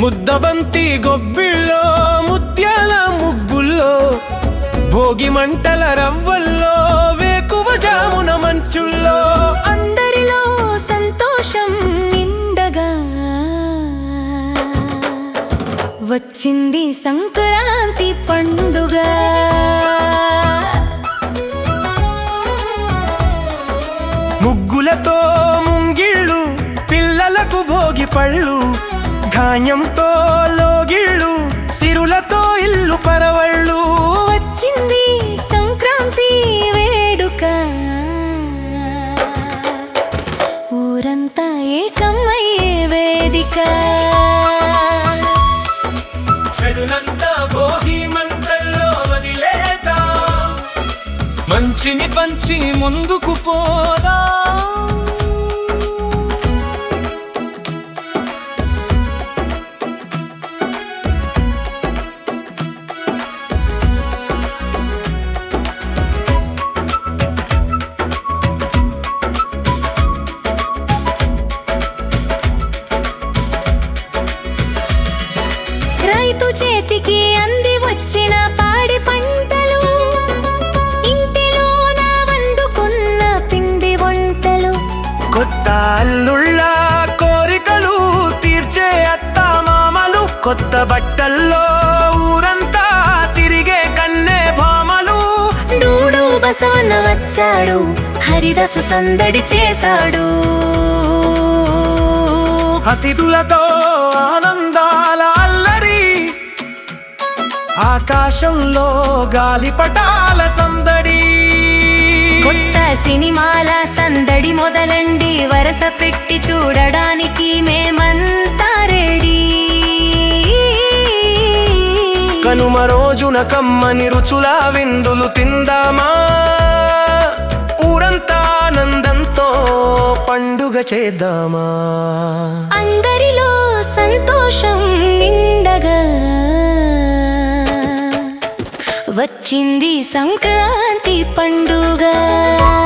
ముద్దబంతి గొబ్బిళ్ళో ముత్యాల ముగ్గుల్లో భోగి మంటల రవ్వల్లో వేకువ జామున మంచుల్లో అందరిలో సంతోషం నిండగా వచ్చింది సంక్రాంతి పండుగ ముగ్గులతో ముంగిళ్ళు పిల్లలకు భోగి పళ్ళు ధాన్యంతో లోగిళ్ళు సిరులతో ఇల్లు పరవళ్ళు వచ్చింది సంక్రాంతి వేడుక ఊరంతా ఏకమయ్యే వేదిక చెడునంతా భోగి మంటల్లో వదిలేదా మంచిని పంచి ముందుకు పోదా రైతు చేతికి అంది వచ్చిన పాడి పంటలు ఇంటిలోన వండుకున్న పిండి వంటలు కొత్త అల్లుళ్ళ కోరికలు తీర్చే అత్త మామలు కొత్త బట్టల్లో ఊరంతా తిరిగే కన్నే భామలు డూడు బసవన్న వచ్చాడు హరిదాసు సందడి చేశాడు అతిథులతో ఆనందాల అల్లరి ఆకాశంలో గాలిపటాల సందడి కొత్త సినిమాల సందడి మొదలండి వరస పెట్టి చూడడానికి మేమంతా రెడీ కనుమ రోజున కమ్మని రుచుల విందులు తిందామా ఊరంతా ఆనందంతో పండుగ చేద్దామా అందరిలో సంతోషం నిండగా వచ్చింది సంక్రాంతి పండుగ